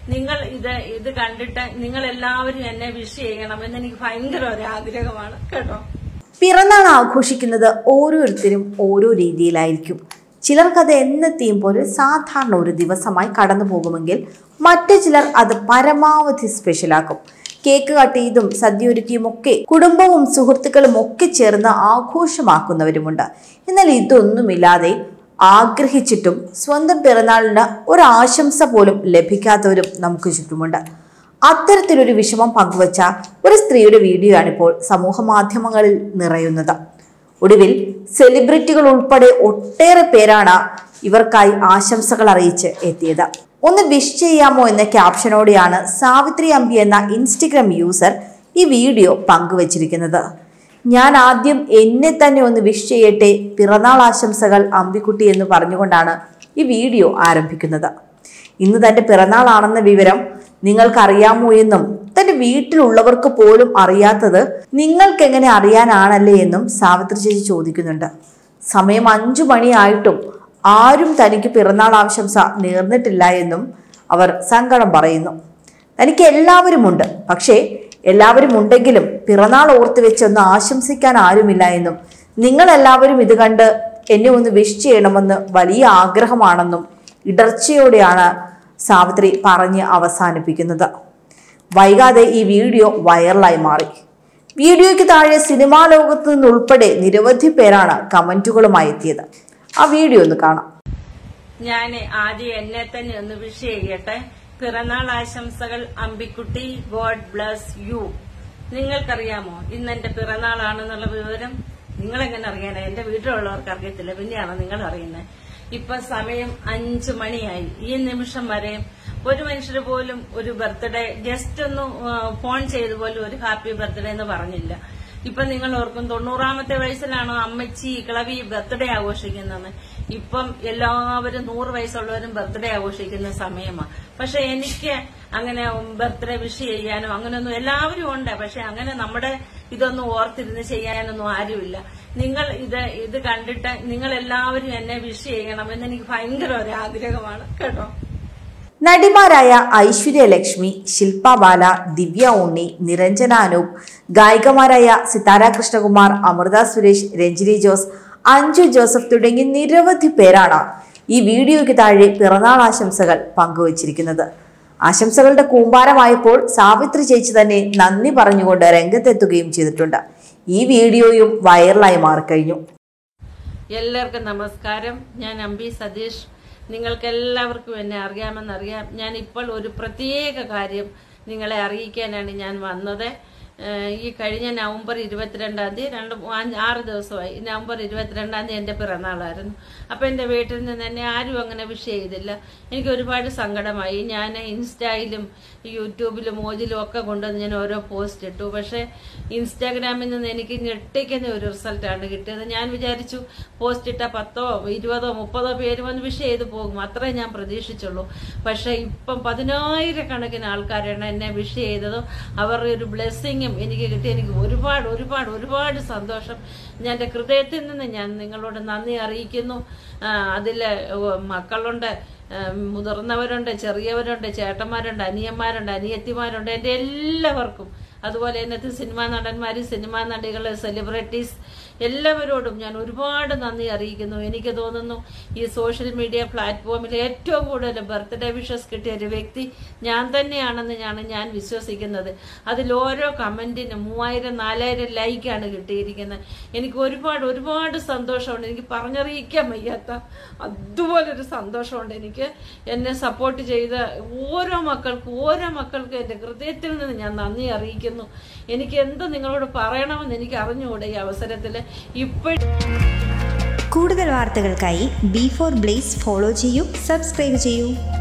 നിങ്ങൾ ഇത് ഇത് കണ്ടിട്ട് നിങ്ങൾ എല്ലാവരും എന്നെ വിഷ് ചെയ്യണം എന്ന് എനിക്ക് ഭയങ്കര ഒരു ആഗ്രഹമാണ് കേട്ടോ പിറന്നാൾ ആഘോഷിക്കുന്നത് ഓരോരുത്തരും ഓരോ രീതിയിലായിരിക്കും ചിലർക്കത് എന്നത്തെയും പോലെ സാധാരണ ഒരു ദിവസമായി കടന്നു പോകുമെങ്കിൽ മറ്റു ചിലർ അത് പരമാവധി സ്പെഷ്യലാക്കും കേക്ക് കട്ട് ചെയ്തും സദ്യ ഒരുക്കിയും ഒക്കെ കുടുംബവും സുഹൃത്തുക്കളും ഒക്കെ ചേർന്ന് ആഘോഷമാക്കുന്നവരുമുണ്ട് എന്നാൽ ഇതൊന്നുമില്ലാതെ ആഗ്രഹിച്ചിട്ടും സ്വന്തം പിറന്നാളിന് ഒരാശംസ പോലും ലഭിക്കാത്തവരും നമുക്ക് ചുറ്റുമുണ്ട് അത്തരത്തിലൊരു വിഷമം പങ്കുവച്ച ഒരു സ്ത്രീയുടെ വീഡിയോയാണ് ഇപ്പോൾ സമൂഹ മാധ്യമങ്ങളിൽ നിറയുന്നത് ഒടുവിൽ സെലിബ്രിറ്റികൾ ഉൾപ്പെടെ ഒട്ടേറെ പേരാണ് ഇവർക്കായി ആശംസകൾ അറിയിച്ച് എത്തിയത് ഒന്ന് വിഷ് ചെയ്യാമോ എന്ന ക്യാപ്ഷനോടെയാണ് സാവിത്രി അമ്പി എന്ന ഇൻസ്റ്റഗ്രാം യൂസർ ഈ വീഡിയോ പങ്കുവച്ചിരിക്കുന്നത് ഞാൻ ആദ്യം എന്നെ തന്നെ ഒന്ന് വിഷ് ചെയ്യട്ടെ പിറന്നാൾ ആശംസകൾ അമ്പിക്കുട്ടി എന്ന് പറഞ്ഞുകൊണ്ടാണ് ഈ വീഡിയോ ആരംഭിക്കുന്നത് ഇന്ന് തന്റെ പിറന്നാളാണെന്ന വിവരം നിങ്ങൾക്കറിയാമോ എന്നും തന്റെ വീട്ടിലുള്ളവർക്ക് പോലും അറിയാത്തത് നിങ്ങൾക്ക് എങ്ങനെ അറിയാനാണല്ലേ എന്നും സാവിത്രി ചേച്ചി ചോദിക്കുന്നുണ്ട് സമയം അഞ്ചു മണിയായിട്ടും ആരും തനിക്ക് പിറന്നാൾ ആശംസ നേർന്നിട്ടില്ല എന്നും അവർ സങ്കടം പറയുന്നു തനിക്ക് എല്ലാവരുമുണ്ട് പക്ഷേ എല്ലാവരും ഉണ്ടെങ്കിലും പിറന്നാൾ ഓർത്ത് വെച്ചൊന്ന് ആശംസിക്കാൻ ആരുമില്ല എന്നും നിങ്ങൾ എല്ലാവരും ഇത് കണ്ട് എന്നെ ഒന്ന് വിഷ് ചെയ്യണമെന്ന് വലിയ ആഗ്രഹമാണെന്നും ഇടർച്ചയോടെയാണ് സാവിത്രി പറഞ്ഞ് അവസാനിപ്പിക്കുന്നത് വൈകാതെ ഈ വീഡിയോ വൈറലായി മാറി വീഡിയോയ്ക്ക് താഴെ സിനിമാ ലോകത്ത് നിന്നുൾപ്പെടെ നിരവധി പേരാണ് കമന്റുകളുമായി എത്തിയത് ആ വീഡിയോ ഒന്ന് കാണാം ഞാൻ ആദ്യം എന്നെ തന്നെ ഒന്ന് വിഷ് ചെയ്യട്ടെ പിറന്നാൾ ആശംസകൾ അമ്പിക്കുട്ടി ഗോഡ് ബ്ലസ് യു നിങ്ങൾക്കറിയാമോ ഇന്ന് എന്റെ പിറന്നാളാണെന്നുള്ള വിവരം നിങ്ങളെങ്ങനെ അറിയാനാ എന്റെ വീട്ടിലുള്ളവർക്ക് അറിയത്തില്ല പിന്നെയാണോ നിങ്ങൾ അറിയുന്നത് ഇപ്പൊ സമയം അഞ്ചു മണിയായി ഈ നിമിഷം വരെ ഒരു മനുഷ്യര് പോലും ഒരു ബർത്ത്ഡേ ജസ്റ്റ് ഒന്ന് ആ, ഫോൺ ചെയ്ത് പോലും ഒരു ഹാപ്പി ബർത്ത്ഡേ എന്ന് പറഞ്ഞില്ല ഇപ്പൊ നിങ്ങൾ ഓർക്കും തൊണ്ണൂറാമത്തെ വയസ്സിലാണോ അമ്മച്ചി കിളവി ബർത്ത്ഡേ ആഘോഷിക്കുന്നത് ഇപ്പം എല്ലാവരും നൂറ് വയസ്സുള്ളവരും ബർത്ത്ഡേ ആഘോഷിക്കുന്ന സമയമാണ് പക്ഷെ എനിക്ക് അങ്ങനെ ബർത്ത്ഡേ വിഷ് ചെയ്യാനോ അങ്ങനെയൊന്നും എല്ലാവരും ഉണ്ട് പക്ഷെ അങ്ങനെ നമ്മുടെ ഇതൊന്നും ഓർത്തിരുന്ന് ചെയ്യാനൊന്നും ആരുമില്ല നിങ്ങൾ ഇത് ഇത് കണ്ടിട്ട് നിങ്ങൾ എല്ലാവരും എന്നെ വിഷ് ചെയ്യണം എന്ന് എനിക്ക് ഭയങ്കര ഒരു ആഗ്രഹമാണ് കേട്ടോ നടിമാരായ ഐശ്വര്യ ലക്ഷ്മി ശില്പ ബാല ദിവ്യ ഉണ്ണി നിരഞ്ജന അനൂപ് ഗായികമാരായ സിതാര കൃഷ്ണകുമാർ അമൃത സുരേഷ് രഞ്ജിനി ജോസ് അഞ്ജു ജോസഫ് തുടങ്ങി നിരവധി പേരാണ് ഈ വീഡിയോയ്ക്ക് താഴെ പിറന്നാൾ ആശംസകൾ പങ്കുവച്ചിരിക്കുന്നത് ആശംസകളുടെ കൂമ്പാരമായപ്പോൾ സാവിത്രി ചേച്ചി തന്നെ നന്ദി പറഞ്ഞുകൊണ്ട് രംഗത്തെത്തുകയും ചെയ്തിട്ടുണ്ട് ഈ വീഡിയോയും വൈറലായി മാറിക്കഴിഞ്ഞു എല്ലാവർക്കും നമസ്കാരം ഞാൻ അമ്പി സതീഷ് നിങ്ങൾക്ക് എല്ലാവർക്കും എന്നെ അറിയാമെന്നറിയാം ഞാൻ ഇപ്പോൾ ഒരു പ്രത്യേക കാര്യം നിങ്ങളെ അറിയിക്കാനാണ് ഞാൻ വന്നത് ഏഹ് ഈ കഴിഞ്ഞ നവംബർ ഇരുപത്തിരണ്ടാം തീയതി രണ്ട് മൂ- അഞ്ച് ആറ് ദിവസമായി ഈ നവംബർ ഇരുപത്തിരണ്ടാം തീയതി എൻ്റെ പിറന്നാളായിരുന്നു അപ്പോൾ എൻ്റെ വീട്ടിൽ നിന്ന് എന്നെ ആരും അങ്ങനെ വിഷ് ചെയ്തില്ല എനിക്ക് ഒരുപാട് സങ്കടമായി ഞാൻ ഇൻസ്റ്റയിലും യൂട്യൂബിലും മോജിലും ഒക്കെ കൊണ്ടുവന്ന് ഞാൻ ഓരോ പോസ്റ്റ് ഇട്ടു പക്ഷേ ഇൻസ്റ്റാഗ്രാമിൽ നിന്ന് എനിക്ക് ഞെട്ടിക്കുന്ന ഒരു റിസൾട്ടാണ് കിട്ടിയത് ഞാൻ വിചാരിച്ചു പോസ്റ്റ് ഇട്ട പത്തോ ഇരുപതോ മുപ്പതോ പേര് വന്ന് വിഷ് ചെയ്ത് പോകും അത്രേ ഞാൻ പ്രതീക്ഷിച്ചുള്ളൂ പക്ഷേ ഇപ്പം പതിനായിരക്കണക്കിന് ആൾക്കാരാണ് എന്നെ വിഷ് ചെയ്തതും അവരുടെ ഒരു ബ്ലെസ്സിങ്ങും എനിക്ക് കിട്ടി എനിക്ക് ഒരുപാട് ഒരുപാട് ഒരുപാട് സന്തോഷം ഞാൻ എൻ്റെ ഹൃദയത്തിൽ നിന്ന് ഞാൻ നിങ്ങളോട് നന്ദി അറിയിക്കുന്നു അതിൽ മക്കളുണ്ട് ആ, മുതിർന്നവരുണ്ട് ചെറിയവരുണ്ട് ചേട്ടന്മാരുണ്ട് അനിയന്മാരുണ്ട് അനിയത്തിമാരുണ്ട് എൻ്റെ എല്ലാവർക്കും അതുപോലെ ഇന്നത്തെ സിനിമാ നടന്മാർ സിനിമാ നടികൾ സെലിബ്രിറ്റീസ് എല്ലാവരോടും ഞാൻ ഒരുപാട് നന്ദി അറിയിക്കുന്നു എനിക്ക് തോന്നുന്നു ഈ സോഷ്യൽ മീഡിയ പ്ലാറ്റ്ഫോമിൽ ഏറ്റവും കൂടുതൽ ബർത്ത്ഡേ വിഷസ് കിട്ടിയ ഒരു വ്യക്തി ഞാൻ തന്നെയാണെന്ന് ഞാൻ ഞാൻ വിശ്വസിക്കുന്നത് അതിൽ ഓരോ കമന്റിനും മൂവായിരം നാലായിരം ലൈക്കാണ് കിട്ടിയിരിക്കുന്നത് എനിക്ക് ഒരുപാട് ഒരുപാട് സന്തോഷമുണ്ട് എനിക്ക് പറഞ്ഞറിയിക്കാൻ വയ്യാത്ത അതുപോലൊരു സന്തോഷമുണ്ട് എനിക്ക് എന്നെ സപ്പോർട്ട് ചെയ്ത ഓരോ മക്കൾക്കും ഓരോ മക്കൾക്കും എൻ്റെ ഹൃദയത്തിൽ നിന്ന് ഞാൻ നന്ദി അറിയിക്കുന്നു എനിക്ക് എന്ത് നിങ്ങളോട് പറയണമെന്ന് എനിക്ക് അറിഞ്ഞുകൂടെ ഈ അവസരത്തിൽ ഇപ്പോഴും കൂടുതൽ വാർത്തകൾക്കായി ബി ഫോർ ബ്ലേസ് ഫോളോ ചെയ്യൂ സബ്സ്ക്രൈബ് ചെയ്യൂ